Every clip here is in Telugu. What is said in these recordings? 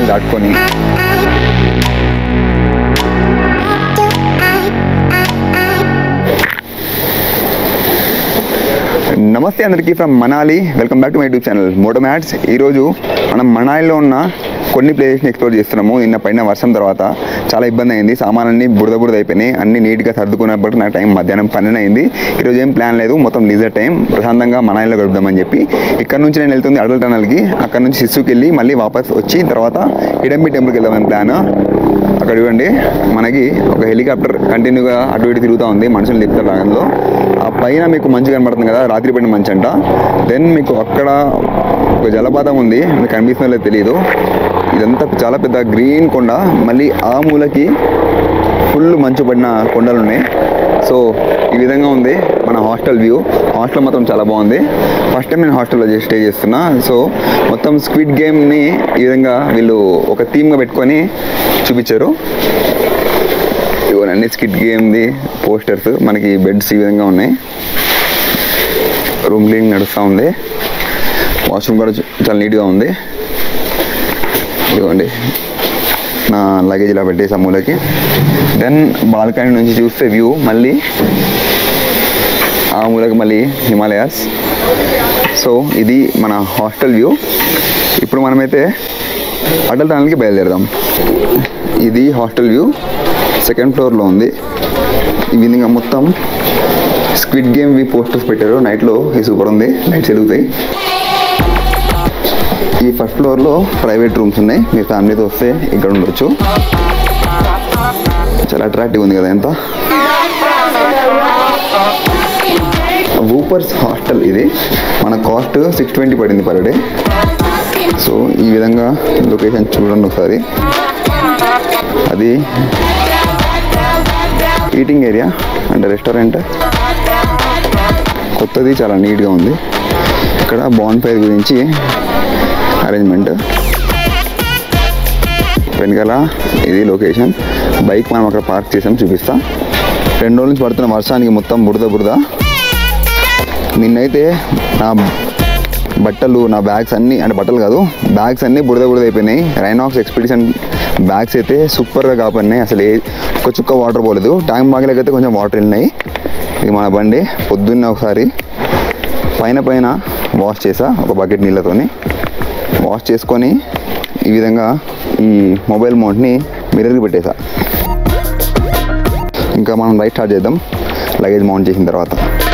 దాటుకొని నమస్తే అందరికీ from Manali welcome back to my YouTube channel moto mads ఈరోజు మనం మనాలిలో ఉన్న కొన్ని ప్లేసెస్ని ఎక్స్ప్లోర్ చేస్తున్నాము నిన్న పడిన వర్షం తర్వాత చాలా ఇబ్బంది అయింది సామాన్లన్నీ బురద బురద అయిపోయినాయి అన్ని నీట్గా సర్దుకున్నప్పటికీ నా టైం మధ్యాహ్నం పన్నెండు అయింది ఈరోజు ఏం ప్లాన్ లేదు మొత్తం లీజర్ టైం ప్రశాంతంగా మనాలిలో గడుపుదామని చెప్పి ఇక్కడ నుంచి నేను వెళ్తుంది అడల్ టనల్కి అక్కడ నుంచి శిశుకి వెళ్ళి మళ్ళీ వాపస్ వచ్చి తర్వాత హిడంబి టెంపుల్కి వెళ్దామని ప్లాన్ అక్కడ చూడండి మనకి ఒక హెలికాప్టర్ కంటిన్యూగా అటు ఇటు తిరుగుతూ ఉంది మనుషులు తిప్పుతారు అందులో ఆ పైన మీకు మంచు కనబడుతుంది కదా రాత్రి పడిన మంచు అంట దెన్ మీకు అక్కడ ఒక జలపాతం ఉంది మీకు కనిపిస్తుందో లేదో తెలియదు ఇదంతా చాలా పెద్ద గ్రీన్ కొండ మళ్ళీ ఆ మూలకి ఫుల్ మంచు పడిన కొండలు ఉన్నాయి సో ఈ విధంగా ఉంది మన హాస్టల్ వ్యూ హాస్టల్ మాత్రం చాలా బాగుంది ఫస్ట్ టైం నేను హాస్టల్లో స్టే చేస్తున్నా సో మొత్తం స్క్విడ్ గేమ్ని ఈ విధంగా వీళ్ళు ఒక థీమ్గా పెట్టుకొని చూపించారు ఇవన్నీ అన్ని స్కిట్ గేమ్ది పోస్టర్స్ మనకి బెడ్స్ ఈ విధంగా ఉన్నాయి రూమ్ క్లీనింగ్ నడుస్తూ ఉంది వాష్రూమ్ కూడా చూ- చాలా నీట్గా ఉంది ఇదిగోండి నా లగేజ్ ఇలా పెట్టేసి ఆ మూలకి దెన్ బాల్కనీ నుంచి చూస్తే వ్యూ మళ్ళీ ఆ మూలకి మళ్ళీ హిమాలయాస్ సో ఇది మన హాస్టల్ వ్యూ ఇప్పుడు మనమైతే అటల్ టనల్కి బయలుదేరదాం ఇది హాస్టల్ వ్యూ సెకండ్ ఫ్లోర్లో ఉంది ఈ విధంగా మొత్తం స్క్విడ్ గేమ్ వి పోస్టర్స్ పెట్టారు నైట్లో ఇది సూపర్ ఉంది లైట్స్ వెలుగుతాయి ఈ ఫస్ట్ ఫ్లోర్లో ప్రైవేట్ రూమ్స్ ఉన్నాయి మీ ఫ్యామిలీతో వస్తే ఇక్కడ ఉండొచ్చు చాలా అట్రాక్టివ్ ఉంది కదా ఎంత వూపర్స్ హాస్టల్ ఇది మన కాస్ట్ సిక్స్ ట్వంటీ పడింది పర్ డే సో ఈ విధంగా లొకేషన్ చూడండి ఒకసారి అది ఈటింగ్ ఏరియా అంటే రెస్టారెంట్ కొత్తది చాలా నీట్గా ఉంది ఇక్కడ బాన్ ఫైర్ గురించి అరేంజ్మెంట్ వెనకాల ఇది లొకేషన్ బైక్ మనం అక్కడ పార్క్ చేసాం చూపిస్తా రెండు రోజుల నుంచి పడుతున్న వర్షానికి మొత్తం బురద బురద నిన్నైతే నా బట్టలు నా బ్యాగ్స్ అన్నీ అంటే బట్టలు కాదు బ్యాగ్స్ అన్నీ బురద బురద అయిపోయినాయి రైనాక్స్ ఎక్స్పెడిషన్ బ్యాగ్స్ అయితే సూపర్గా కాపాడినాయి అసలు ఏ ఒక చుక్క వాటర్ పోలేదు ట్యాంక్ బాగలేకైతే కొంచెం వాటర్ వెళ్ళినాయి ఇది మన బండి పొద్దున్నే ఒకసారి పైన పైన వాష్ చేసా ఒక బకెట్ నీళ్ళతోని వాష్ చేసుకొని ఈ విధంగా ఈ మొబైల్ మౌంట్ని మిర్రర్కి పెట్టేసా ఇంకా మనం రైట్ స్టార్ట్ చేద్దాం లగేజ్ మౌంట్ చేసిన తర్వాత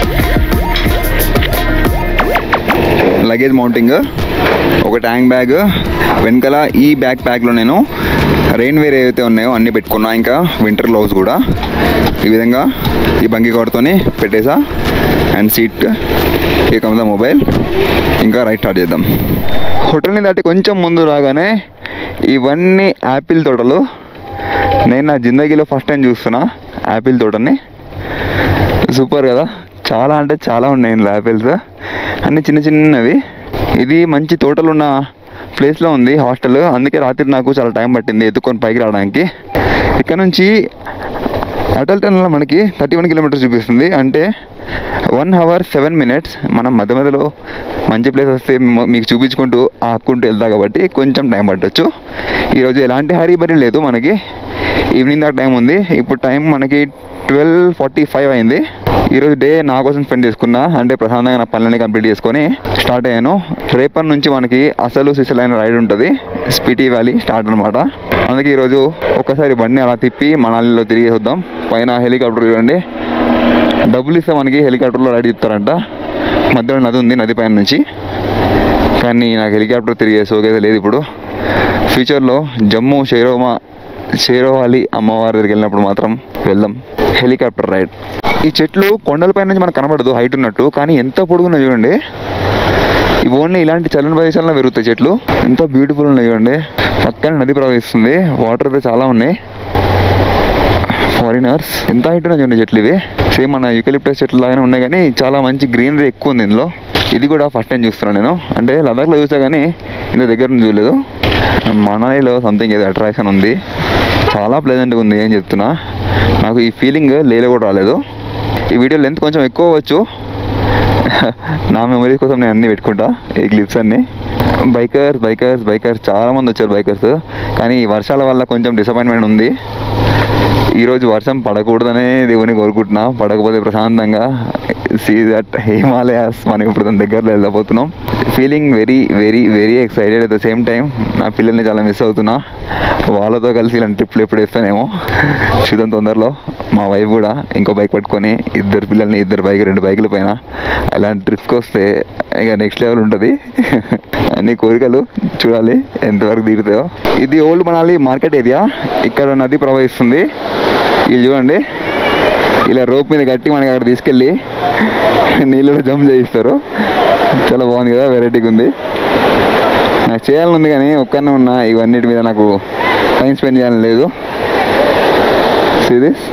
లగేజ్ మౌంటింగ్ ఒక ట్యాంక్ బ్యాగ్ వెనకాల ఈ బ్యాక్ ప్యాక్లో నేను రెయిన్ వేర్ ఏవైతే ఉన్నాయో అన్నీ పెట్టుకున్నా ఇంకా వింటర్ గ్లౌస్ కూడా ఈ విధంగా ఈ బంగి కవర్తోని పెట్టేసా అండ్ సీట్ ఈ కమ్ ద మొబైల్ ఇంకా రైట్ స్టార్ట్ చేద్దాం హోటల్ని దాటి కొంచెం ముందు రాగానే ఇవన్నీ యాపిల్ తోటలు నేను నా జిందగీలో ఫస్ట్ టైం చూస్తున్నా యాపిల్ తోటని సూపర్ కదా చాలా అంటే చాలా ఉన్నాయి ఇందులో యాపిల్స్ అన్ని చిన్న చిన్నవి ఇది మంచి తోటలు ఉన్న ప్లేస్లో ఉంది హాస్టల్ అందుకే రాత్రి నాకు చాలా టైం పట్టింది ఎత్తుకొని పైకి రావడానికి ఇక్కడ నుంచి అటల్ టనల్ మనకి థర్టీ వన్ కిలోమీటర్స్ చూపిస్తుంది అంటే వన్ అవర్ సెవెన్ మినిట్స్ మనం మధ్య మధ్యలో మంచి ప్లేస్ వస్తే మ- మీకు చూపించుకుంటూ ఆక్కుంటూ వెళ్తా కాబట్టి కొంచెం టైం పట్టొచ్చు ఈరోజు ఎలాంటి హరీ బరీ లేదు మనకి ఈవినింగ్ దాకా టైం ఉంది ఇప్పుడు టైం మనకి ట్వెల్వ్ ఫార్టీ ఫైవ్ అయింది ఈరోజు డే నా కోసం స్పెండ్ చేసుకున్నా అంటే ప్రశాంతంగా నా పనులన్నీ కంప్లీట్ చేసుకొని స్టార్ట్ అయ్యాను రేపటి నుంచి మనకి అసలు సిసలైన రైడ్ ఉంటుంది స్పిటీ వ్యాలీ స్టార్ట్ అనమాట అందుకే ఈరోజు ఒక్కసారి బండిని అలా తిప్పి మనాలిలో తిరిగి వద్దాం పైన హెలికాప్టర్ చూడండి డబ్బులు ఇస్తే మనకి హెలికాప్టర్లో రైడ్ ఇస్తారంట మధ్యలో నది ఉంది నది పైన నుంచి కానీ నాకు హెలికాప్టర్ తిరిగే సోకైతే లేదు ఇప్పుడు ఫ్యూచర్లో జమ్మూ షేరోమా షేరోవాలి అమ్మవారి దగ్గరికి వెళ్ళినప్పుడు మాత్రం వెళ్దాం హెలికాప్టర్ రైడ్ ఈ చెట్లు కొండలపై నుంచి మనకు కనబడదు హైట్ ఉన్నట్టు కానీ ఎంత పొడుగున్నా చూడండి ఇవి ఓన్లీ ఇలాంటి చల్లని ప్రదేశాల్లో పెరుగుతాయి చెట్లు ఎంత బ్యూటిఫుల్ ఉన్నాయి చూడండి పక్కన నది ప్రవహిస్తుంది వాటర్ అయితే చాలా ఉన్నాయి ఫారినర్స్ ఎంత హైట్ ఉన్నాయి చూడండి చెట్లు ఇవి సేమ్ మన యూకలిప్టస్ చెట్లు లాగానే ఉన్నాయి కానీ చాలా మంచి గ్రీనరీ ఎక్కువ ఉంది ఇందులో ఇది కూడా ఫస్ట్ టైం చూస్తున్నాను నేను అంటే లదాఖ్లో చూసా కానీ ఇంత దగ్గర నుంచి చూడలేదు మనాలిలో సంథింగ్ ఏదో అట్రాక్షన్ ఉంది చాలా ప్లెజెంట్గా ఉంది ఏం చెప్తున్నా నాకు ఈ ఫీలింగ్ లేలో కూడా రాలేదు ఈ వీడియో లెంత్ కొంచెం ఎక్కువ అవ్వచ్చు నా మెమరీస్ కోసం నేను అన్నీ పెట్టుకుంటా ఈ క్లిప్స్ అన్నీ బైకర్స్ బైకర్స్ బైకర్స్ చాలా మంది వచ్చారు బైకర్స్ కానీ ఈ వర్షాల వల్ల కొంచెం డిసప్పాయింట్మెంట్ ఉంది ఈరోజు వర్షం పడకూడదనే దేవుని కోరుకుంటున్నా పడకపోతే ప్రశాంతంగా సీ దట్ హిమాలయాస్ మనం ఇప్పుడు దాని దగ్గరలో వెళ్ళబోతున్నాం feeling very very very excited at the same time నా పిల్లల్ని చాలా మిస్ అవుతున్నా వాళ్ళతో కలిసి ఇలాంటి ట్రిప్లు ఎప్పుడు వేస్తానేమో చూద్దాం తొందరలో మా వైఫ్ కూడా ఇంకో బైక్ పట్టుకొని ఇద్దరు పిల్లల్ని ఇద్దరు బైక్ రెండు బైకుల పైన అలాంటి ట్రిప్స్కి వస్తే ఇక నెక్స్ట్ లెవెల్ ఉంటుంది అన్ని కోరికలు చూడాలి ఎంతవరకు తీరుతాయో ఇది ఓల్డ్ మనాలి మార్కెట్ ఏరియా ఇక్కడ నది ప్రవహిస్తుంది ఇది చూడండి ఇలా రోప్ మీద కట్టి మనకి అక్కడ తీసుకెళ్ళి నీళ్ళలో జంప్ చేయిస్తారు చాలా బాగుంది కదా వెరైటీగా ఉంది నాకు చేయాలని ఉంది కానీ ఒక్కనే ఉన్నా ఇవన్నిటి మీద నాకు టైం స్పెండ్ చేయాలని లేదు సిరీస్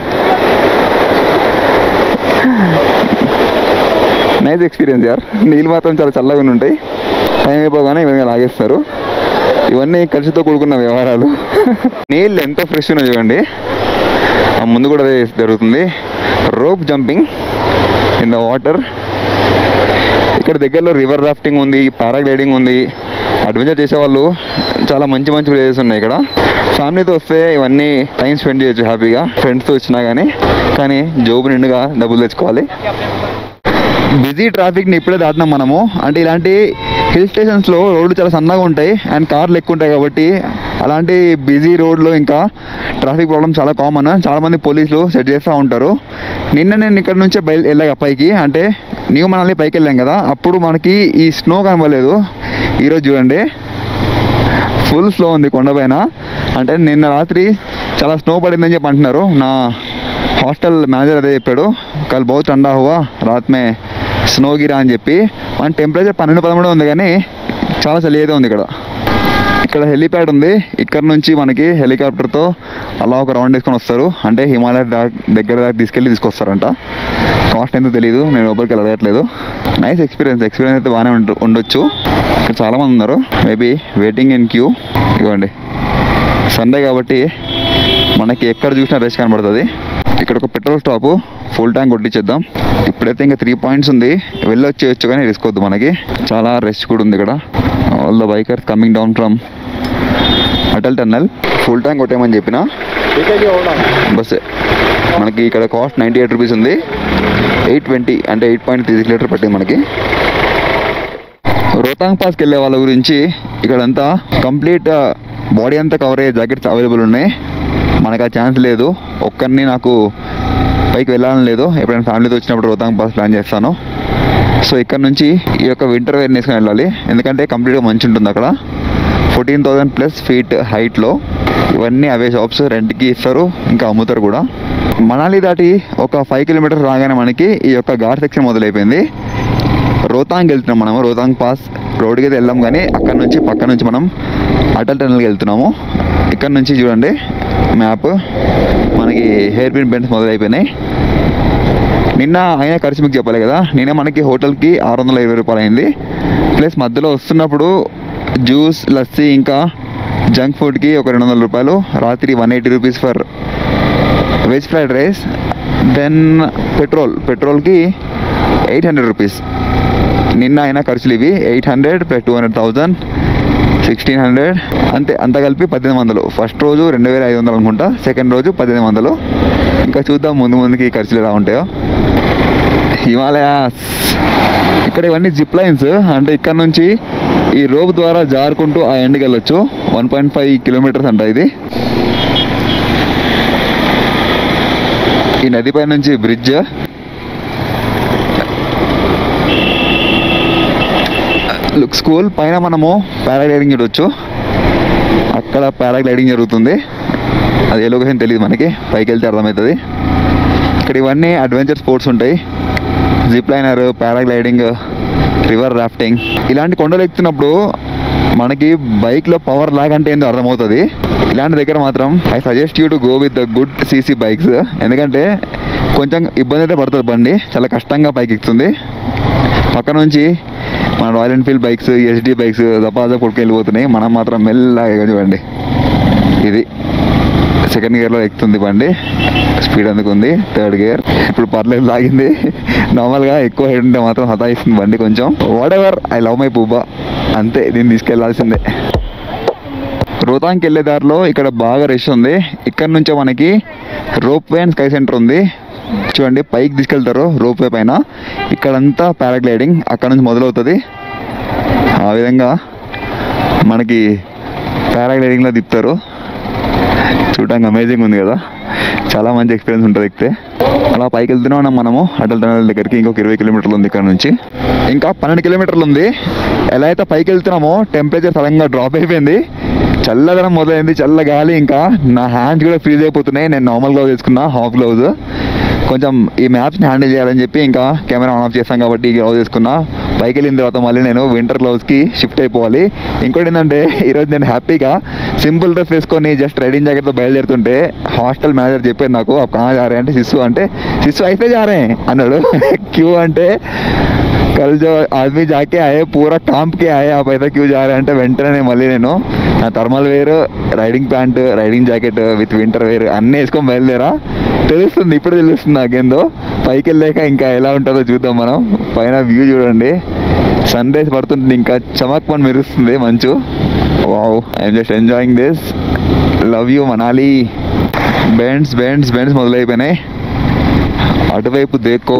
నైస్ ఎక్స్పీరియన్స్ యార్ నీళ్ళు మాత్రం చాలా చల్లగా ఉంటాయి టైం అయిపోగానే ఇవన్నీ లాగేస్తారు ఇవన్నీ ఖర్చుతో కూడుకున్న వ్యవహారాలు నీళ్ళు ఎంతో ఫ్రెష్ ఉన్నాయి చూడండి ఆ ముందు కూడా అదే జరుగుతుంది rope jumping in the water ఇక్కడ దగ్గరలో రివర్ రాఫ్టింగ్ ఉంది పారాగ్లైడింగ్ ఉంది అడ్వెంచర్ చేసేవాళ్ళు చాలా మంచి మంచి ప్లేసెస్ ఉన్నాయి ఇక్కడ ఫ్యామిలీతో వస్తే ఇవన్నీ టైం స్పెండ్ చేయొచ్చు హ్యాపీగా ఫ్రెండ్స్తో వచ్చినా కానీ కానీ జోబు నిండుగా డబ్బులు తెచ్చుకోవాలి బిజీ ట్రాఫిక్ని ఇప్పుడే దాటినాం మనము అంటే ఇలాంటి హిల్ స్టేషన్స్లో రోడ్లు చాలా సన్నగా ఉంటాయి అండ్ కార్లు ఎక్కువ ఉంటాయి కాబట్టి అలాంటి బిజీ రోడ్లో ఇంకా ట్రాఫిక్ ప్రాబ్లమ్ చాలా కామన్ చాలామంది పోలీసులు సెట్ చేస్తూ ఉంటారు నిన్న నేను ఇక్కడ నుంచే బయలు వెళ్ళాక పైకి అంటే న్యూ మనల్ని పైకి వెళ్ళాం కదా అప్పుడు మనకి ఈ స్నో కనబడలేదు ఈరోజు చూడండి ఫుల్ స్లో ఉంది కొండపైన అంటే నిన్న రాత్రి చాలా స్నో పడిందని చెప్పి అంటున్నారు నా హాస్టల్ మేనేజర్ అదే చెప్పాడు కల్ బహుత్ ठंडा हुआ రాత్ మే స్నో గిరా అని చెప్పి మన టెంపరేచర్ పన్నెండు పదమూడు ఉంది కానీ చాలా చలి అయితే ఉంది ఇక్కడ ఇక్కడ హెలిప్యాడ్ ఉంది ఇక్కడ నుంచి మనకి హెలికాప్టర్తో అలా ఒక రౌండ్ వేసుకొని వస్తారు అంటే హిమాలయ దా- దగ్గర దాకా తీసుకెళ్ళి తీసుకొస్తారంట కాస్ట్ ఎంతో తెలియదు నేను లోపలికి వెళ్ళట్లేదు నైస్ ఎక్స్పీరియన్స్ ఎక్స్పీరియన్స్ అయితే బాగానే ఉండ ఉండొచ్చు ఇక్కడ చాలామంది ఉన్నారు మేబీ వెయిటింగ్ ఇన్ క్యూ ఇవ్వండి సండే కాబట్టి మనకి ఎక్కడ చూసినా రష్ కనబడుతుంది ఇక్కడ ఒక పెట్రోల్ స్టాప్ ఫుల్ ట్యాంక్ కొట్టించేద్దాం ఇప్పుడైతే ఇంకా త్రీ పాయింట్స్ ఉంది వెళ్ళొచ్చేయచ్చు కానీ రిస్క్ వద్దు మనకి చాలా రష్ కూడా ఉంది ఇక్కడ all the bikers coming down from Atal tunnel full tank కొట్టేయమని చెప్పిన బస్ మనకి ఇక్కడ కాస్ట్ నైంటీ ఎయిట్ రూపీస్ ఉంది ఎయిట్ ట్వంటీ అంటే eight point three six litre పట్టింది మనకి రోతాంగ్ పాస్కి వెళ్ళే వాళ్ళ గురించి ఇక్కడంతా కంప్లీట్ బాడీ అంతా కవర్ అయ్యే జాకెట్స్ అవైలబుల్ ఉన్నాయి మనకు ఆ ఛాన్స్ లేదు ఒక్కరిని నాకు పైకి వెళ్ళాలని లేదు ఎప్పుడైనా ఫ్యామిలీతో వచ్చినప్పుడు రోతాంగ్ పాస్ ప్లాన్ చేస్తాను సో ఇక్కడ నుంచి ఈ యొక్క వింటర్ వేర్ వేసుకొని వెళ్ళాలి ఎందుకంటే కంప్లీట్గా మంచి ఉంటుంది అక్కడ ఫోర్టీన్ థౌజండ్ ప్లస్ ఫీట్ హైట్లో ఇవన్నీ అవే షాప్స్ రెంట్కి ఇస్తారు ఇంకా అమ్ముతారు కూడా మనాలి దాటి ఒక ఫైవ్ కిలోమీటర్స్ రాగానే మనకి ఈ యొక్క ఘాట్ సెక్షన్ మొదలైపోయింది రోతాంగ్ వెళ్తున్నాం మనం రోతాంగ్ పాస్ రోడ్కి అయితే వెళ్ళాం కానీ అక్కడ నుంచి పక్క నుంచి మనం అటల్ టనల్కి వెళ్తున్నాము ఇక్కడ నుంచి చూడండి మ్యాప్ మనకి హెయిర్ పిన్ బెండ్స్ మొదలైపోయినాయి నిన్న అయినా ఖర్చు మీకు చెప్పాలి కదా నిన్న మనకి హోటల్కి ఆరు వందల ఇరవై రూపాయలు అయింది ప్లస్ మధ్యలో వస్తున్నప్పుడు జ్యూస్ లస్సీ ఇంకా జంక్ ఫుడ్కి ఒక రెండు వందల రూపాయలు రాత్రి one eighty rupees for veg fried rice then petrol పెట్రోల్కి ఎయిట్ హండ్రెడ్ రూపీస్ నిన్న అయినా ఖర్చులు ఇవి eight hundred plus two hundred thousand sixteen hundred అంతే అంత కలిపి పద్దెనిమిది వందలు ఫస్ట్ రోజు రెండు వేల ఐదు వందలు అనుకుంటా సెకండ్ రోజు పద్దెనిమిది వందలు ఇంకా చూద్దాం ముందు ముందుకి ఈ ఖర్చులు ఎలా ఉంటాయో హిమాలయాస్ ఇక్కడ ఇవన్నీ జిప్ లైన్స్ అంటే ఇక్కడ నుంచి ఈ రోప్ ద్వారా జారుకుంటూ ఆ ఎండ్కి వెళ్ళొచ్చు వన్ పాయింట్ ఫైవ్ కిలోమీటర్స్ అంట ఇది ఈ నదిపై నుంచి బ్రిడ్జ్ లుక్ స్కూల్ పైన మనము పారాగ్లైడింగ్ చూడొచ్చు అక్కడ పారాగ్లైడింగ్ జరుగుతుంది అది ఏ లొకేషన్ తెలియదు మనకి పైకి వెళ్తే అర్థమవుతుంది ఇక్కడ ఇవన్నీ అడ్వెంచర్ స్పోర్ట్స్ ఉంటాయి zip liner paragliding river rafting ఇలాంటి కొండలు ఎక్కుతున్నప్పుడు మనకి బైక్లో పవర్ లాగ్ అంటే ఏందో అర్థమవుతుంది ఇలాంటి దగ్గర మాత్రం I suggest you to go with the good CC bikes ఎందుకంటే కొంచెం ఇబ్బంది అయితే పడుతుంది బండి చాలా కష్టంగా పైకి ఎక్కుతుంది పక్క నుంచి మన Royal Enfield bikes SD bikes దపాదా కొడుకు వెళ్ళిపోతున్నాయి మనం మాత్రం మెల్లగా చూడండి ఇది సెకండ్ గేర్లో ఎక్కుతుంది బండి స్పీడ్ అందుకుంది థర్డ్ గేర్ ఇప్పుడు పర్లేదు లాగింది నార్మల్గా ఎక్కువ హెడ్ ఉంటే మాత్రం హతాయిస్తుంది బండి కొంచెం whatever I love my పూబా అంతే దీన్ని తీసుకెళ్లాల్సిందే రోతాంగ్కి వెళ్ళే దారిలో ఇక్కడ బాగా రష్ ఉంది ఇక్కడ నుంచే మనకి ropeway and sky centre ఉంది చూడండి పైకి తీసుకెళ్తారు రోప్ వే పైన ఇక్కడంతా పారాగ్లైడింగ్ అక్కడ నుంచి మొదలవుతుంది ఆ విధంగా మనకి పారాగ్లైడింగ్లో తిప్పుతారు చూడడానికి అమేజింగ్ ఉంది కదా చాలా మంచి ఎక్స్పీరియన్స్ ఉంటుంది ఎక్కితే అలా పైకి వెళ్తూనే ఉన్నాం మనము అటల్ టనల్ దగ్గరికి ఇంకొక ఇరవై కిలోమీటర్లు ఉంది ఇక్కడ నుంచి ఇంకా పన్నెండు కిలోమీటర్లు ఉంది ఎలా అయితే పైకి వెళ్తున్నామో టెంపరేచర్ సడన్గా డ్రాప్ అయిపోయింది చల్లదనం మొదలైంది చల్ల గాలి ఇంకా నా హ్యాండ్స్ కూడా ఫ్రీజ్ అయిపోతున్నాయి నేను నార్మల్ గ్లౌజ్ వేసుకున్నా హాఫ్ గ్లౌజ్ కొంచెం ఈ మ్యాప్స్ని హ్యాండిల్ చేయాలని చెప్పి ఇంకా కెమెరా ఆన్ ఆఫ్ చేస్తాం కాబట్టి ఈ గ్లౌజ్ వేసుకున్నా పైకి వెళ్ళిన తర్వాత మళ్ళీ నేను వింటర్ గ్లౌజ్కి షిఫ్ట్ అయిపోవాలి ఇంకోటి ఏంటంటే ఈరోజు నేను హ్యాపీగా సింపుల్ డ్రెస్ వేసుకొని జస్ట్ రైడింగ్ జాకెట్తో బయలుదేరుతుంటే హాస్టల్ మేనేజర్ చెప్పారు నాకు "అప్ కहाँ जा रहे हैं?" అంటే శిశు అంటే శిశు అయితే జారే అన్నాడు క్యూ అంటే కల్ జో ఆద్మీ జాకే ఆయే పూరా కాంప్ కే ఆయే ఆ పైతే క్యూ జారే అంటే వెంటనే మళ్ళీ నేను నా thermal wear riding pant riding jacket with winter wear అన్నీ వేసుకొని బయలుదేరా తెలుస్తుంది ఇప్పుడు తెలుస్తుంది నాకేందో పైకి వెళ్ళాక ఇంకా ఎలా ఉంటుందో చూద్దాం మనం పైన వ్యూ చూడండి సన్ రైజ్ పడుతుంటుంది ఇంకా చమక్ పని మెరుస్తుంది మంచు wow I'm just enjoying this love you Manali bends bends bends మొదలైపోయినాయి అటువైపు దేక్కో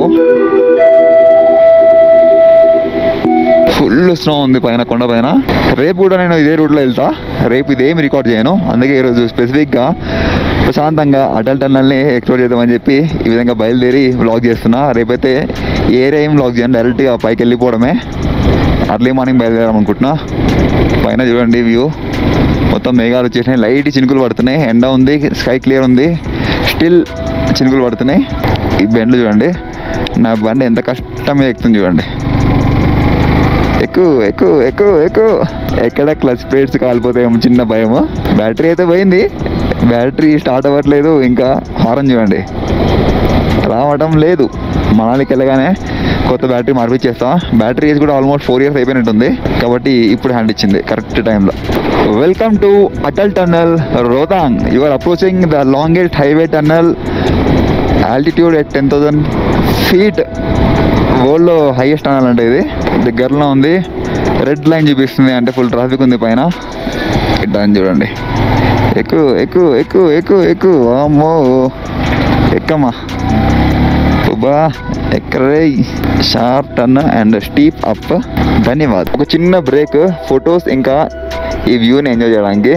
ఫుల్ స్నో ఉంది పైన కొండ పైన రేపు కూడా నేను ఇదే రూట్లో వెళ్తా రేపు ఇదేమి రికార్డ్ చేయను అందుకే ఈరోజు స్పెసిఫిక్గా ప్రశాంతంగా అటల్ టన్నల్ని ఎక్స్ప్లోర్ చేద్దామని చెప్పి ఈ విధంగా బయలుదేరి వ్లాగ్ చేస్తున్నా రేపైతే ఏ ఏం వ్లాగ్ చేయను డైరెక్ట్గా పైకి వెళ్ళిపోవడమే అర్లీ మార్నింగ్ బయలుదేరాం అనుకుంటున్నా పైన చూడండి వ్యూ మొత్తం మేఘాలు వచ్చేసినాయి లైట్ చినుకులు పడుతున్నాయి ఎండ ఉంది స్కై క్లియర్ ఉంది స్టిల్ చినుకులు పడుతున్నాయి ఈ బెండ్లు చూడండి నా బండి ఎంత కష్టం మీద ఎక్కుతుంది చూడండి ఎక్కువ ఎక్కువ ఎక్కువ ఎక్కువ ఎక్కడ క్లచ్ ప్లేట్స్ కాలిపోతాయేమో చిన్న భయము బ్యాటరీ అయితే పోయింది బ్యాటరీ స్టార్ట్ అవ్వట్లేదు ఇంకా హారన్ చూడండి రావడం లేదు మనాలికి వెళ్ళగానే కొత్త బ్యాటరీ మార్పిచ్చేస్తా బ్యాటరీ ఏజ్ కూడా ఆల్మోస్ట్ ఫోర్ ఇయర్స్ అయిపోయినట్టుంది కాబట్టి ఇప్పుడు హ్యాండ్ ఇచ్చింది కరెక్ట్ టైంలో welcome to Atal tunnel Rohtang you are approaching the longest highway tunnel altitude at ten thousand feet వరల్డ్లో హైయెస్ట్ టనల్ అంటే ఇది దగ్గరలో ఉంది రెడ్ లైన్ చూపిస్తుంది అంటే ఫుల్ ట్రాఫిక్ ఉంది పైన ఇట్లా అని చూడండి ఎక్కువ ఎక్కువ ఎక్కువ ఎక్కువ ఎక్కువ అమ్మో ఎక్కమ్మా బా ఎక్కడే sharp turn and steep up ధన్యవాద్ ఒక చిన్న బ్రేక్ ఫొటోస్ ఇంకా ఈ వ్యూని ఎంజాయ్ చేయడానికి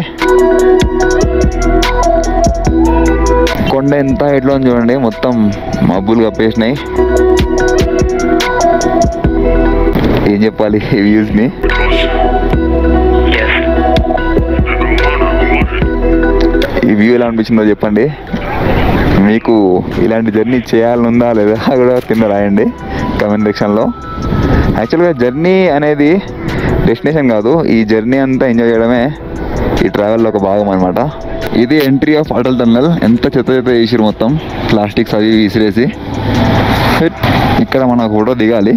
కొండ ఎంత హైట్లో ఉంది చూడండి మొత్తం మబ్బులు కప్పేసినాయి ఏం చెప్పాలి ఈ వ్యూస్ని ఈ వ్యూ ఎలా అనిపించిందో చెప్పండి మీకు ఇలాంటి జర్నీ చేయాలని ఉందా లేదా కూడా కింద రాయండి కమెంట్ సెక్షన్లో యాక్చువల్గా జర్నీ అనేది డెస్టినేషన్ కాదు ఈ జర్నీ అంతా ఎంజాయ్ చేయడమే ఈ ట్రావెల్లో ఒక భాగం అనమాట ఇది ఎంట్రీ ఆఫ్ అటల్ టన్నల్ ఎంత చెత్త చెత్త చేసిరు మొత్తం ప్లాస్టిక్స్ అవి ఇవి విసిరేసి ఫిట్. ఇక్కడ మన ఫోటో దిగాలి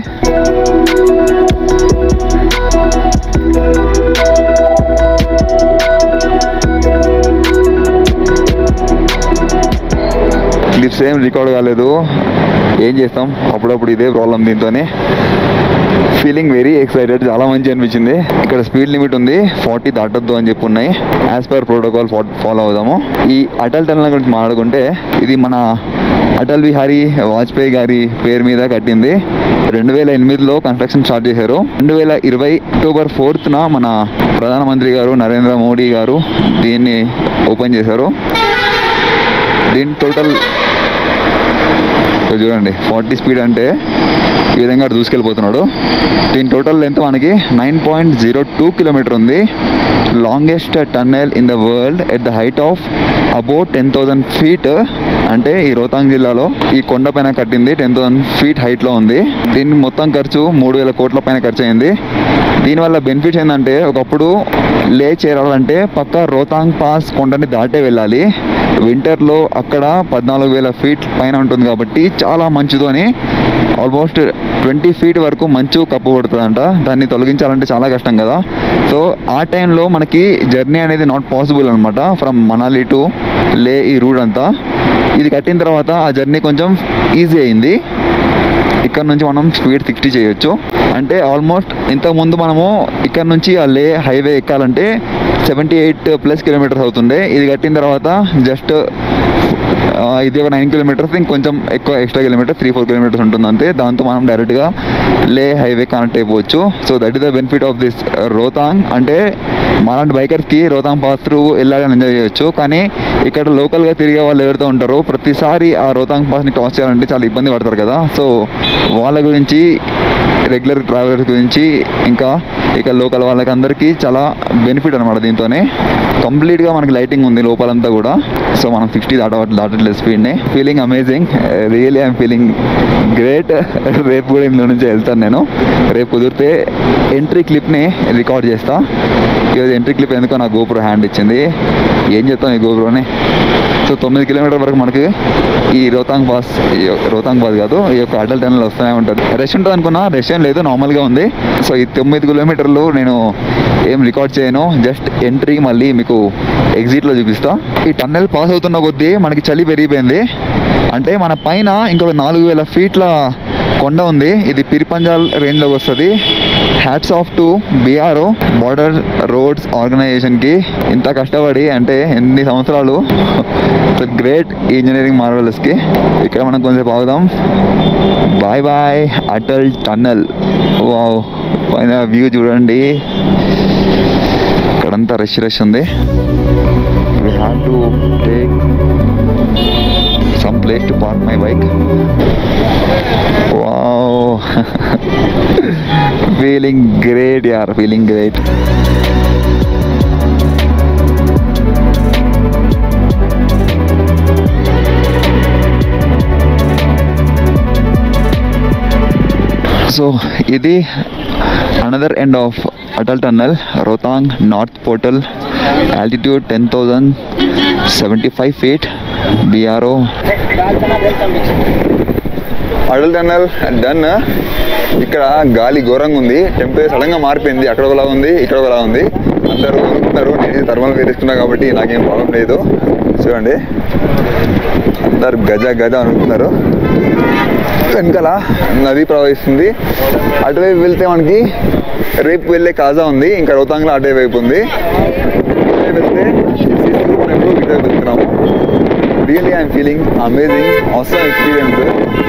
క్లిప్స్ ఏం రికార్డ్ కాలేదు ఏం చేస్తాం అప్పుడప్పుడు ఇదే ప్రాబ్లం దీంతోనే ఫీలింగ్ వెరీ ఎక్సైటెడ్ చాలా మంచి అనిపించింది ఇక్కడ స్పీడ్ లిమిట్ ఉంది ఫార్టీ దాటొద్దు అని చెప్పి ఉన్నాయి యాజ్ పర్ ప్రోటోకాల్ ఫాలో అవుదాము ఈ అటల్ టన్నల్ గురించి మాట్లాడుకుంటే ఇది మన అటల్ బిహారీ వాజ్పేయి గారి పేరు మీద కట్టింది రెండు వేల ఎనిమిదిలో కన్స్ట్రక్షన్ స్టార్ట్ చేశారు రెండు వేల ఇరవై అక్టోబర్ ఫోర్త్న మన ప్రధానమంత్రి గారు నరేంద్ర మోడీ గారు దీన్ని ఓపెన్ చేశారు దీని టోటల్ ఇక్కడ చూడండి ఫార్టీ స్పీడ్ అంటే ఈ విధంగా అటు దూసుకెళ్ళిపోతున్నాడు దీని టోటల్ లెంత్ మనకి nine point zero two kilometre ఉంది longest tunnel in the world at the height of about ten thousand feet అంటే ఈ రోతాంగ్ జిల్లాలో ఈ కొండ పైన కట్టింది టెన్ థౌసండ్ ఫీట్ హైట్లో ఉంది దీని మొత్తం ఖర్చు మూడు వేల కోట్ల పైన ఖర్చు అయింది దీనివల్ల బెనిఫిట్స్ ఏంటంటే ఒకప్పుడు లే చేరాలంటే పక్క రోతాంగ్ పాస్ కొండని దాటే వెళ్ళాలి వింటర్లో అక్కడ పద్నాలుగు వేల ఫీట్ పైన ఉంటుంది కాబట్టి చాలా మంచుతో అని ఆల్మోస్ట్ ట్వంటీ ఫీట్ వరకు మంచు కప్పబడుతుందంట దాన్ని తొలగించాలంటే చాలా కష్టం కదా సో ఆ టైంలో మనకి జర్నీ అనేది నాట్ పాసిబుల్ అనమాట ఫ్రమ్ మనాలి టు లే ఈ రూట్ అంతా ఇది కట్టిన తర్వాత ఆ జర్నీ కొంచెం ఈజీ అయింది ఇక్కడ నుంచి మనం స్పీడ్ సిక్స్టీ చేయొచ్చు అంటే ఆల్మోస్ట్ ఇంతకుముందు మనము ఇక్కడ నుంచి ఆ లే హైవే ఎక్కాలంటే సెవెంటీ ఎయిట్ ప్లస్ కిలోమీటర్స్ అవుతుండే ఇది కట్టిన తర్వాత జస్ట్ ఇది ఒక నైన్ కిలోమీటర్స్ ఇంకొంచెం ఎక్కువ extra kilometres three four kilometres ఉంటుంది అంతే దాంతో మనం డైరెక్ట్గా లే హైవే కనెక్ట్ అయిపోవచ్చు so that is the benefit of this Rohtang అంటే మాలాంటి బైకర్స్కి రోతాంగ్ పాస్ త్రూ వెళ్ళాలని ఎంజాయ్ చేయొచ్చు కానీ ఇక్కడ లోకల్గా తిరిగే వాళ్ళు ఎవరితో ఉంటారో ప్రతిసారి ఆ రోతాంగ్ పాస్ని క్రాస్ చేయాలంటే చాలా ఇబ్బంది పడతారు కదా సో వాళ్ళ గురించి రెగ్యులర్ ట్రావెలర్స్ గురించి ఇంకా ఇక లోకల్ వాళ్ళకి అందరికీ చాలా బెనిఫిట్ అనమాట దీంతోనే కంప్లీట్గా మనకి లైటింగ్ ఉంది లోపలంతా కూడా సో మనం సిక్స్టీ దాట దాటట్లేదు స్పీడ్ని feeling amazing really I'm feeling great రేపు కూడా ఇందులో నుంచి వెళ్తాను నేను రేపు కుదిరితే ఎంట్రీ క్లిప్ని రికార్డ్ చేస్తా ఈరోజు ఎంట్రీ క్లిప్ ఎందుకో నా గోప్రో హ్యాండ్ ఇచ్చింది ఏం చెప్తాం ఈ గోప్రోని సో తొమ్మిది కిలోమీటర్ వరకు మనకి ఈ రోతాంగ్ పాస్ ఈ రోతాంగ్ పాస్ కాదు ఈ యొక్క అటల్ టనల్ వస్తూనే ఉంటుంది రష్ ఉంటుంది అనుకున్నా రష్ ఏం లేదు నార్మల్గా ఉంది సో ఈ తొమ్మిది కిలోమీటర్లు నేను ఏం రికార్డ్ చేయను జస్ట్ ఎంట్రీ మళ్ళీ మీకు ఎగ్జిట్లో చూపిస్తా ఈ టన్నెల్ పాస్ అవుతున్న కొద్దీ మనకి చలి పెరిగిపోయింది అంటే మన పైన ఇంకొక నాలుగు వేల ఫీట్ల కొండ ఉంది ఇది పిరిపంజాల్ రేంజ్లోకి వస్తుంది hats off to B R O border roads ఆర్గనైజేషన్కి ఇంత కష్టపడి అంటే ఎన్ని సంవత్సరాలు గ్రేట్ ఇంజనీరింగ్ మార్వెల్స్కి ఇక్కడ మనం కొంచెం ఆగుదాం bye bye Atal tunnel wow పైన వ్యూ చూడండి ఇక్కడంతా రష్ రష్ ఉంది we have to take some place to park my bike wow feeling great యార్ ఫీలింగ్ గ్రేట్ సో ఇది another end of Atal tunnel Rohtang north portal altitude ten thousand seventy five feet BRO Atal tunnel done ఇక్కడ గాలి ఘోరంగా ఉంది టెంపరేచర్ సడన్గా మారిపోయింది అక్కడ ఒకలా ఉంది ఇక్కడ ఒకలా ఉంది అందరూ ఉన్నారు నేను థర్మల్ వేసుకున్నా కాబట్టి నాకేం ప్రాబ్లం లేదు చూడండి అందరు గజ గజ అనుకుంటున్నారు వెనకాల నది ప్రవహిస్తుంది అటువైపు వెళ్తే మనకి రేపు వెళ్ళే కాజా ఉంది ఇంకా రోతాంగ్లో అటువైపు వైపు ఉంది ఇటువైపు వెళ్తే సిసిలో మనం ఎప్పుడూ ఇటువైపు వెళ్తున్నాము రియలీ ఐఎమ్ ఫీలింగ్ అమేజింగ్ అవసరం experience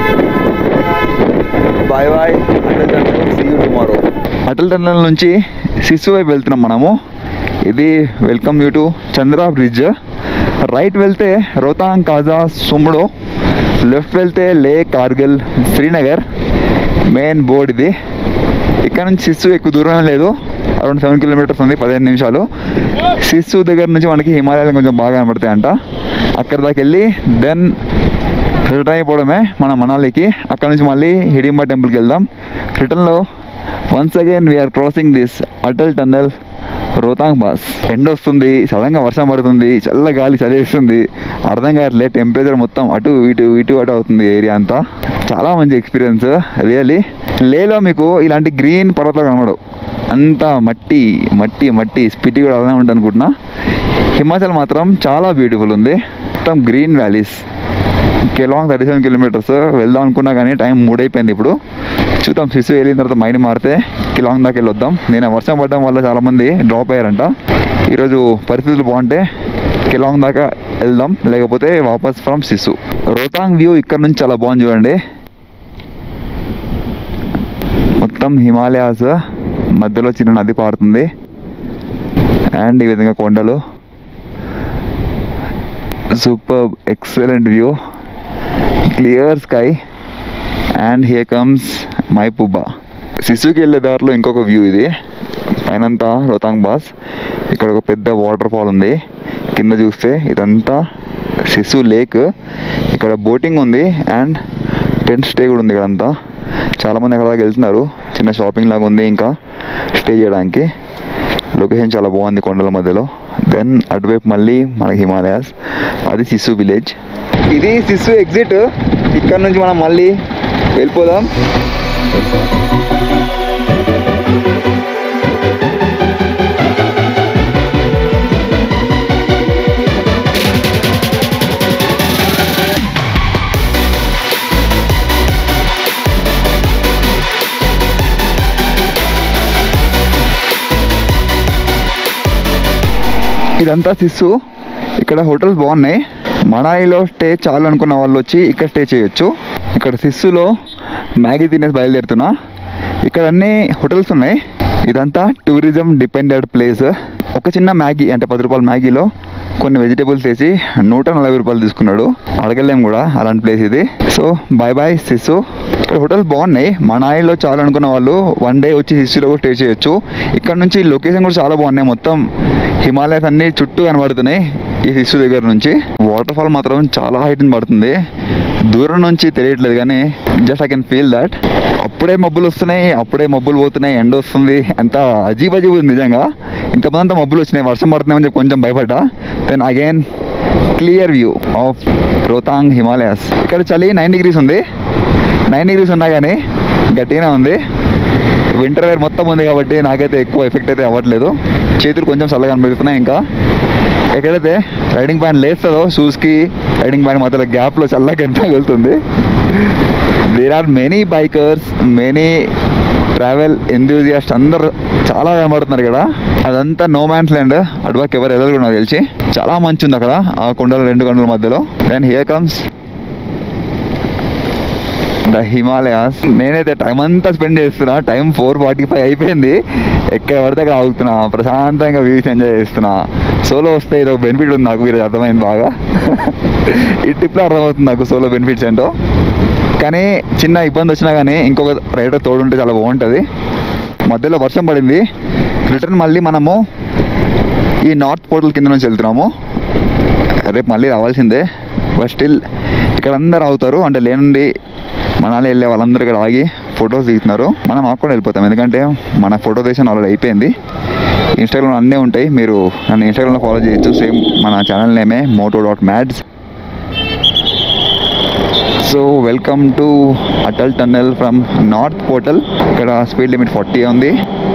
bye bye Atal tunnel see you tomorrow Atal tunnel నుంచి సిసు వైపు వెళ్తున్నాం మనము ఇది welcome you to Chandra bridge right వెళ్తే రోతాంగ్ కాజా సుమ్డో లెఫ్ట్ వెళ్తే లే కార్గిల్ శ్రీనగర్ మెయిన్ బోర్డ్ ఇది ఇక్కడ నుంచి సిస్సు ఎక్కువ దూరం లేదు అరౌండ్ సెవెన్ కిలోమీటర్స్ ఉంది పదిహేను నిమిషాలు సిస్సు దగ్గర నుంచి మనకి హిమాలయాలు కొంచెం బాగా కనబడతాయి అంట అక్కడ దాకా వెళ్ళి దెన్ రిటర్న్ అయిపోవడమే మన మనాలికి అక్కడ నుంచి మళ్ళీ హిడింబా టెంపుల్కి వెళ్దాం రిటర్న్లో once again we're crossing this Atal tunnel Rohtang boss ఎండ వస్తుంది సడన్గా వర్షం పడుతుంది చల్ల గాలి చదివేస్తుంది అర్థం కావట్లే టెంపరేచర్ మొత్తం అటు ఇటు ఇటు అటు అవుతుంది ఏరియా అంతా చాలా మంచి ఎక్స్పీరియన్స్ రియలీ లేలో మీకు ఇలాంటి గ్రీన్ పర్వతాలు కనబడవు అంతా మట్టి మట్టి మట్టి స్పిటి కూడా అలానే ఉంటుంది అనుకుంటున్నా హిమాచల్ మాత్రం చాలా బ్యూటిఫుల్ ఉంది మొత్తం green valleys Keylong thirty seven kilometres వెళ్దాం అనుకున్నా కానీ టైం మూడైపోయింది ఇప్పుడు చూద్దాం శిశు వెళ్ళిన తర్వాత మైండ్ మారితే కిలాంగ్ దాకా వెళ్ళొద్దాం నేను వర్షం పడడం వల్ల చాలామంది డ్రాప్ అయ్యారంట ఈరోజు పరిస్థితులు బాగుంటే కిలాంగ్ దాకా వెళ్దాం లేకపోతే వాపస్ ఫ్రమ్ శిశు రోతాంగ్ వ్యూ ఇక్కడ నుంచి చాలా బాగుంది చూడండి మొత్తం హిమాలయాస్ మధ్యలో చిన్న నది పారుతుంది అండ్ ఈ విధంగా కొండలు super excellent view clear sky and here comes my పుబ్బా శిశుకి వెళ్ళే దారిలో ఇంకొక వ్యూ ఇది పైనంతా రోతాంగ్ బాస్ ఇక్కడ ఒక పెద్ద వాటర్ ఫాల్ ఉంది కింద చూస్తే ఇదంతా శిశు లేక్ ఇక్కడ బోటింగ్ ఉంది అండ్ టెంట్ స్టే కూడా ఉంది ఇక్కడంతా చాలామంది అక్కడ దాకా వెళ్తున్నారు చిన్న షాపింగ్ లాగా ఉంది ఇంకా స్టే చేయడానికి లొకేషన్ చాలా బాగుంది కొండల మధ్యలో దెన్ అటువైపు మళ్ళీ మనకి హిమాలయాస్ అది సిస్సు విలేజ్ ఇది సిస్సు ఎగ్జిట్ ఇక్కడ నుంచి మనం మళ్ళీ వెళ్ళిపోదాం ఇదంతా సిస్సు ఇక్కడ హోటల్స్ బాగున్నాయి మనాయిలో స్టే చాలు అనుకున్న వాళ్ళు వచ్చి ఇక్కడ స్టే చేయొచ్చు ఇక్కడ సిస్సులో మ్యాగీ తినేసి బయలుదేరుతున్నా ఇక్కడ అన్ని హోటల్స్ ఉన్నాయి ఇదంతా టూరిజం డిపెండెడ్ ప్లేస్ ఒక చిన్న మ్యాగీ అంటే పది రూపాయల మ్యాగీలో కొన్ని వెజిటేబుల్స్ వేసి నూట నలభై రూపాయలు తీసుకున్నాడు అడగలేము కూడా అలాంటి ప్లేస్ ఇది సో బాయ్ బాయ్ సిస్సు ఇక్కడ హోటల్స్ బాగున్నాయి మనాయిలో చాలా అనుకున్న వాళ్ళు వన్ డే వచ్చి సిస్సులో స్టే చేయొచ్చు ఇక్కడ నుంచి లొకేషన్ కూడా చాలా బాగున్నాయి మొత్తం హిమాలయస్ అన్ని చుట్టూ కనబడుతున్నాయి ఈ సిస్సు దగ్గర నుంచి వాటర్ ఫాల్ మాత్రం చాలా హైట్ పడుతుంది దూరం నుంచి తెలియట్లేదు కానీ just I can feel that అప్పుడే మబ్బులు వస్తున్నాయి అప్పుడే మబ్బులు పోతున్నాయి ఎండ వస్తుంది అంత అజీబ్ అజీబ్ ఉంది నిజంగా ఇంకా అంతా మబ్బులు వచ్చినాయి వర్షం పడుతున్నాయని చెప్పి కొంచెం భయపడ్డా then again clear view of Rohtang Himalayas ఇక్కడ చలి నైన్ డిగ్రీస్ ఉంది నైన్ డిగ్రీస్ ఉన్నా కానీ గట్టిగానే ఉంది వింటర్ వేర్ మొత్తం ఉంది కాబట్టి నాకైతే ఎక్కువ ఎఫెక్ట్ అయితే అవ్వట్లేదు చేతులు కొంచెం చల్లగా అనిపిస్తున్నాయి ఇంకా ఎక్కడైతే రైడింగ్ ప్యాంట్ లేస్తుందో షూస్కి రైడింగ్ ప్యాంట్ మధ్యలో గ్యాప్లో చల్లగా ఎంత వెళ్తుంది there are many bikers many travel enthusiast అందరు చాలా కనబడుతున్నారు ఇక్కడ అదంతా నో మ్యాన్స్ ల్యాండ్ అటువైపు ఎవరు ఎదరు కూడా నాకు తెలిసి చాలా మంచి ఉంది అక్కడ ఆ కొండల రెండు కొండల మధ్యలో then here comes the Himalayas నేనైతే టైం అంతా స్పెండ్ చేస్తున్నా టైం ఫోర్ ఫార్టీ ఫైవ్ అయిపోయింది ఎక్కడ పడితే అక్కడ ఆగుతున్నా ప్రశాంతంగా వ్యూస్ ఎంజాయ్ చేస్తున్నా సోలో వస్తే ఇది ఒక బెనిఫిట్ ఉంది నాకు మీరు అర్థమైంది బాగా ఈ ట్రిప్లో అర్థమవుతుంది నాకు సోలో బెనిఫిట్స్ ఏంటో కానీ చిన్న ఇబ్బంది వచ్చినా కానీ ఇంకొక రైడర్ తోడుంటే చాలా బాగుంటుంది మధ్యలో వర్షం పడింది రిటర్న్ మళ్ళీ మనము ఈ నార్త్ పోర్టల్ కింద నుంచి వెళ్తున్నాము రేపు మళ్ళీ రావాల్సిందే బట్ స్టిల్ ఇక్కడ అందరు అవుతారు అంటే లేనుండి మనాలి వెళ్ళే వాళ్ళందరూ ఇక్కడ ఆగి ఫొటోస్ దిగుతున్నారు మనం ఆకుండా వెళ్ళిపోతాం ఎందుకంటే మన ఫోటో దేశం ఆల్రెడీ అయిపోయింది ఇన్స్టాగ్రామ్ అన్నీ ఉంటాయి మీరు నన్ను ఇన్స్టాగ్రామ్లో ఫాలో చేయొచ్చు సేమ్ మన ఛానల్ నేమే moto dot mads so welcome to Atal tunnel from north portal ఇక్కడ స్పీడ్ లిమిట్ ఫార్టీ ఉంది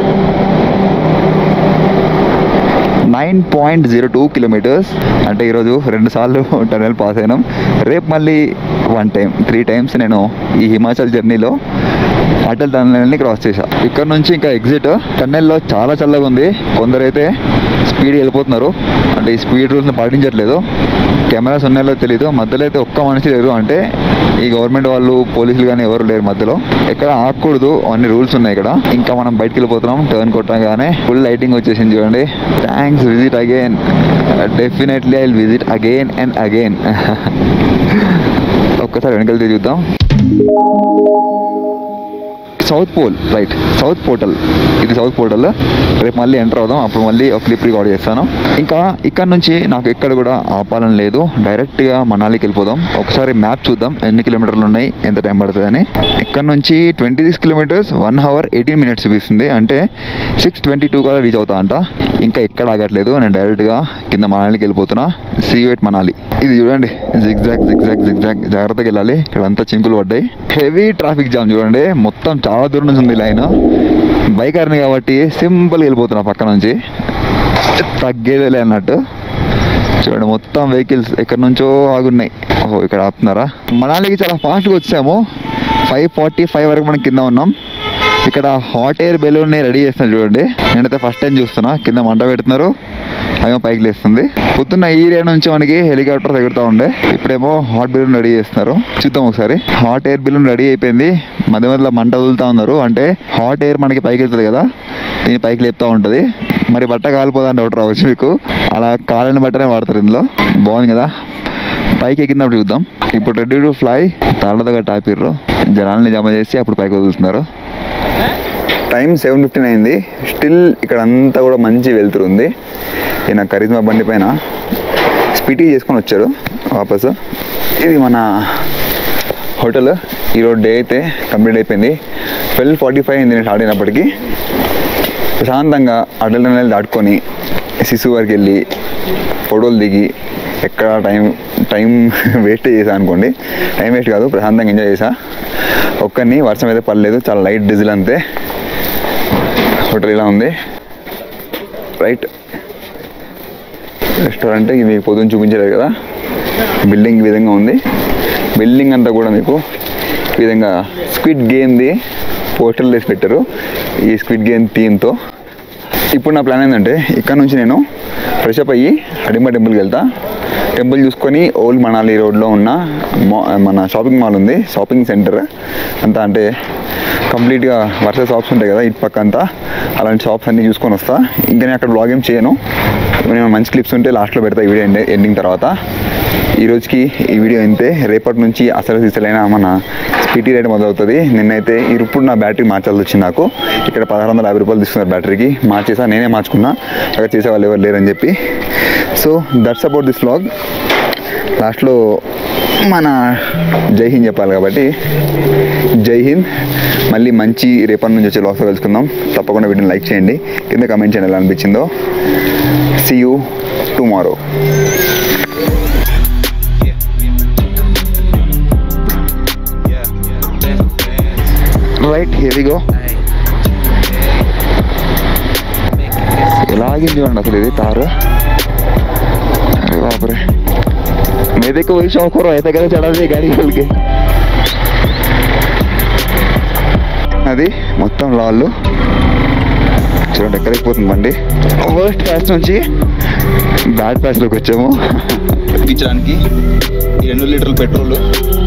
nine point zero two kilometres అంటే ఈరోజు రెండు సార్లు టన్నెల్ పాస్ అయినాం రేపు మళ్ళీ వన్ టైం త్రీ టైమ్స్ నేను ఈ హిమాచల్ జర్నీలో అటల్ టన్నెల్ని క్రాస్ చేశా ఇక్కడ నుంచి ఇంకా ఎగ్జిట్ టన్నెల్లో చాలా చల్లగా ఉంది కొందరైతే స్పీడ్ వెళ్ళిపోతున్నారు అంటే ఈ స్పీడ్ రూల్స్ని పాటించట్లేదు కెమెరాస్ ఉన్నాయో తెలియదు మధ్యలో అయితే ఒక్క మనిషి లేరు అంటే ఈ గవర్నమెంట్ వాళ్ళు పోలీసులు కానీ ఎవరు లేరు మధ్యలో ఎక్కడ ఆగకూడదు అన్ని రూల్స్ ఉన్నాయి ఇక్కడ ఇంకా మనం బయటికి వెళ్ళిపోతున్నాం టర్న్ కొట్టగానే ఫుల్ లైటింగ్ వచ్చేసింది చూడండి thanks visit again definitely I visit again and again ఒక్కసారి వెనకాల చూద్దాం south pole right south portal ఇది సౌత్ పోర్టల్ రేపు మళ్ళీ ఎంటర్ అవుదాం అప్పుడు మళ్ళీ ఒక క్లిప్ రికార్డ్ చేస్తాను ఇంకా ఇక్కడ నుంచి నాకు ఎక్కడ కూడా ఆపాలని లేదు డైరెక్ట్గా మనాలికి వెళ్ళిపోదాం ఒకసారి మ్యాప్ చూద్దాం ఎన్ని కిలోమీటర్లు ఉన్నాయి ఎంత టైం పడుతుందని ఇక్కడ నుంచి twenty six kilometres one hour eighteen minutes చూపిస్తుంది అంటే సిక్స్ ట్వంటీ టూ కూడా రీచ్ అవుతా అంట ఇంకా ఎక్కడ ఆగట్లేదు నేను డైరెక్ట్గా కింద మనాలికి వెళ్ళిపోతున్నా సీవేట్ మనాలి ఇది చూడండి జిగ్జాగ్ జిగ్జాగ్ జిగ్జాగ్ జాగ్రత్తగా వెళ్ళాలి ఇక్కడ అంతా చింకులు పడ్డాయి హెవీ ట్రాఫిక్ జామ్ చూడండి మొత్తం చాలా దూరం నుంచి ఉంది లైన్ బైక్ అర్ని కాబట్టి సింపుల్గా వెళ్ళిపోతున్నా పక్క నుంచి తగ్గేదేలే అన్నట్టు చూడండి మొత్తం వెహికల్స్ ఎక్కడి నుంచో ఆగున్నాయి ఓహో ఇక్కడ ఆపుతున్నారా మనాలికి చాలా ఫాస్ట్గా వచ్చాము ఫైవ్ ఫార్టీ ఫైవ్ వరకు మనం కింద ఉన్నాం ఇక్కడ హాట్ ఎయిర్ బెలూన్ని రెడీ చేస్తున్నారు చూడండి నేనైతే ఫస్ట్ టైం చూస్తున్నా కింద మంట పెడుతున్నారు అవేమో పైకి లేస్తుంది పొద్దున్న ఈ ఏరియా నుంచి మనకి హెలికాప్టర్ ఎగురుతూ ఉండే ఇప్పుడేమో హాట్ బెలూన్ రెడీ చేస్తున్నారు చూద్దాం ఒకసారి హాట్ ఎయిర్ బెలూన్ రెడీ అయిపోయింది మధ్య మధ్యలో మంట వదులుతా ఉన్నారు అంటే హాట్ ఎయిర్ మనకి పైకి వెళ్తుంది కదా దీన్ని పైకి లేపుతా ఉంటుంది మరి బట్ట కాలిపోదా అని డౌట్ రావచ్చు మీకు అలా కాలని బట్టనే వాడతారు ఇందులో బాగుంది కదా పైకి ఎక్కినప్పుడు చూద్దాం ఇప్పుడు రెడీ టు ఫ్లై తాళ్ళతో టాపిర్రు జనాల్ని జమ చేసి అప్పుడు పైకి వదులుతున్నారు టైం సెవెన్ ఫిఫ్టీన్ అయింది స్టిల్ ఇక్కడ అంతా కూడా మంచి వెళ్తుంది ఈయన కరిజ్మా బండి పైన స్పీటీ చేసుకొని వచ్చారు వాపస్ ఇది మన హోటల్ ఈరోజు డే అయితే కంప్లీట్ అయిపోయింది ట్వెల్వ్ ఫార్టీ ఫైవ్ అయింది నేను స్టార్ట్ అయినప్పటికీ ప్రశాంతంగా అడల్ నెలలు దాటుకొని శిశు వరకు వెళ్ళి ఫోటోలు దిగి ఎక్కడ టైం టైం వేస్ట్ చేసా అనుకోండి టైం వేస్ట్ కాదు ప్రశాంతంగా ఎంజాయ్ చేసా ఒక్కరిని వర్షం అయితే పడలేదు చాలా లైట్ డీజిల్ అంతే హోటల్ ఇలా ఉంది రైట్ రెస్టారెంట్ ఇది మీకు పొద్దున్న చూపించలేదు కదా బిల్డింగ్ ఈ విధంగా ఉంది బిల్డింగ్ అంతా కూడా మీకు ఈ విధంగా స్క్విడ్ గేమ్ది పోస్టర్లు వేసి పెట్టారు ఈ స్క్విడ్ గేమ్ థీమ్తో ఇప్పుడు నా ప్లాన్ ఏంటంటే ఇక్కడ నుంచి నేను ఫ్రెష్ అప్ అయ్యి హడింబ టెంపుల్కి వెళ్తా టెంపుల్ చూసుకొని ఓల్డ్ మనాలి రోడ్లో ఉన్న మా మన షాపింగ్ మాల్ ఉంది షాపింగ్ సెంటర్ అంతా అంటే కంప్లీట్గా వరుస షాప్స్ ఉంటాయి కదా ఇటు పక్క అంతా అలాంటి షాప్స్ అన్నీ చూసుకొని వస్తా ఇంకా నేను అక్కడ బ్లాగ్ ఏం చేయను నేను మంచి క్లిప్స్ ఉంటే లాస్ట్లో పెడతా ఈ వీడియో ఎండ్ ఎండింగ్ తర్వాత ఈ రోజుకి ఈ వీడియో ఇంతే రేపటి నుంచి అసలు సిసలైన మన స్పీటీ రైడ్ మొదలవుతుంది నిన్నైతే ఇప్పుడు నా బ్యాటరీ మార్చాల్సి వచ్చింది నాకు ఇక్కడ పదహారు వందల యాభై రూపాయలు తీసుకున్నారు బ్యాటరీకి మార్చేసా నేనే మార్చుకున్నా అక్కడ చేసే వాళ్ళు ఎవరు లేరని చెప్పి so that's about this vlog లాస్ట్లో మన జై హింద్ చెప్పాలి కాబట్టి జై హింద్ మళ్ళీ మంచి రేపటి నుంచి వచ్చే లాస్లో కలుసుకుందాం తప్పకుండా వీడియోని లైక్ చేయండి కింద కమెంట్ చేయండి ఎలా అనిపించిందో see you tomorrow Yeah, best friends. Right హెవీగో Hey. Making this ఎలాగింది చూడండి అసలు ఇది తారు అరే బాపరే मेरे को वही शौक हो रहा है ऐसा कैसे चढ़ा दिया गाड़ी खोल के అది మొత్తం లాళ్ళు చూడండి ఎక్కడికి బండి వర్స్ట్ ప్యాచ్ నుంచి బ్యాడ్ ప్యాచ్లోకి వచ్చాము ఎక్కించడానికి ఈ రెండు లీటర్ల పెట్రోల్